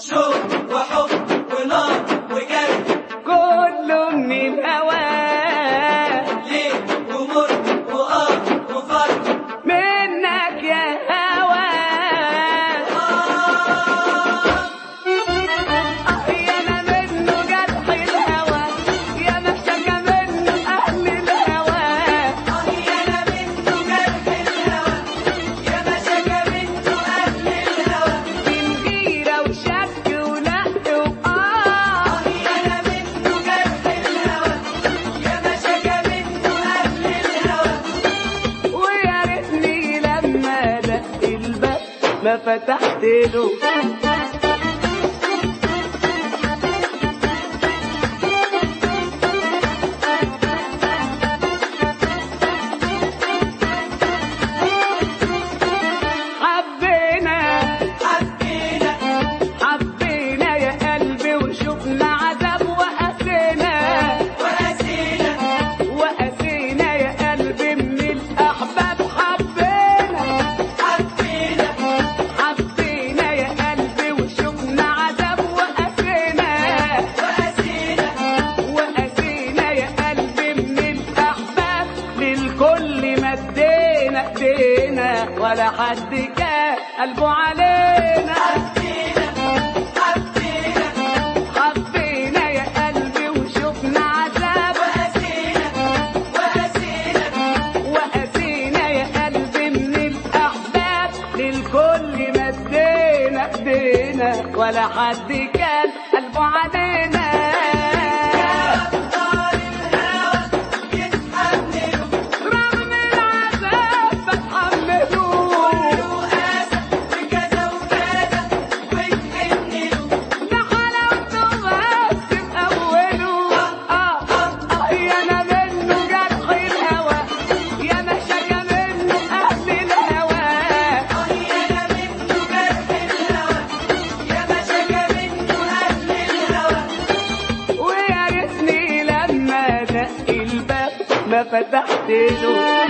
شوق وحب ونار وجري كله من الهوى ليه ومر وآه وفرق منك يا هوى يا ما منه جرح الهوى يا ما اشتكى منه اهل الهوى أنا منه جرح الهوى يا ما شكى منه أهل الهوى من غيرة وشك ولق وآه أنا منه جرح الهوى يا ما شكى منه أهل الهوى ويا ريتني لما دق الباب ما فتحت له حبينا حبينا حبينا يا قلبي وشفنا عذاب وقسينا وقاسينا وقسينا يا قلبي من الأحباب حبينا حبينا حبينا يا قلبي وشفنا عذاب وقسينا وقاسينا وقسينا يا قلبي من الأحباب للكل مدينا ايدينا ولا حد كان قلبه علينا حبينا حبينا حبينا يا قلبي وشفنا عذاب وقاسينا وقاسينا وقسينا يا قلبي من الأحباب للكل مدينا ايدينا ولا حد كان قلبه علينا أبطال الهوى يتحملوا رغم العذاب بتحمله رؤاسة بكذا وكذا وتحنلوا ده حلاوته بس في أوله آه آه يا أنا منه جرح الهوى يا ما شكى منه أهل الهوى أنا منه جرح الهوى يا ما شكى منه أهل الهوى ويا ريتني لما دق الباب ما فتحت له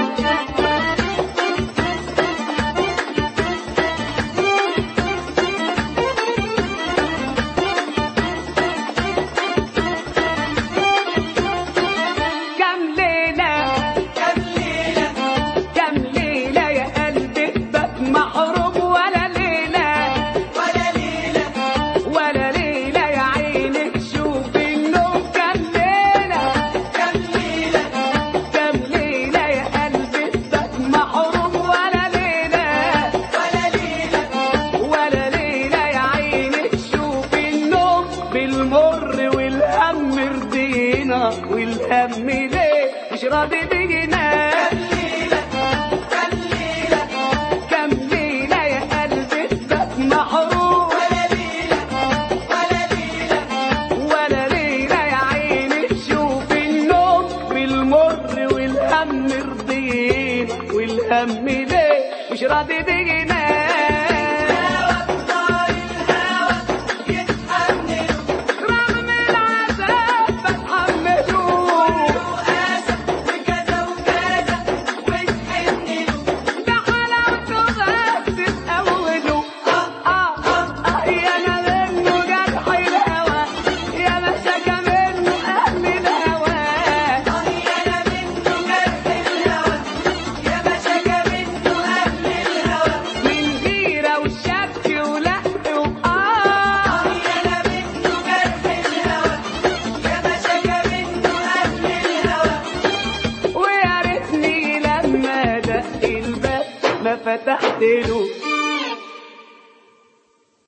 كم ليلة كم ليلة كم ليلة يا قلبي بك محروم ولا ليلة ولا ليلة ولا ليلة يا عينك شوف النوم كم ليلة كم ليلة كم ليلة يا قلبي بك محروم ولا ليلة ولا ليلة ولا ليلة يا عينك شوف النوم بالمر والهم رضينا والهم ليه مش راضي بينا كم ليلة كم ليلة كم ليلة يا قلبي بك محروم ولا ليلة ولا ليلة ولا ليلة يا عيني تشوف النوم بالمر والهم رضينا والهم ليه مش راضي بينا أبطال الهوى يتحملوا رغم العذاب بتحمله رؤاسة بكذا وكذا وتحنلوا ده حلاوته بس في أوله آه آه آه يا أنا منه جرح الهوى يا ما شكى منه أهل الهوى أنا منه جرح الهوى يا ما شكى منه أهل الهوى من غيرة وشك ولق وآه أنا منه جرح الهوى يا ما شكى منه أهل الهوى ويا ريتني لما دق الباب ما فتحت له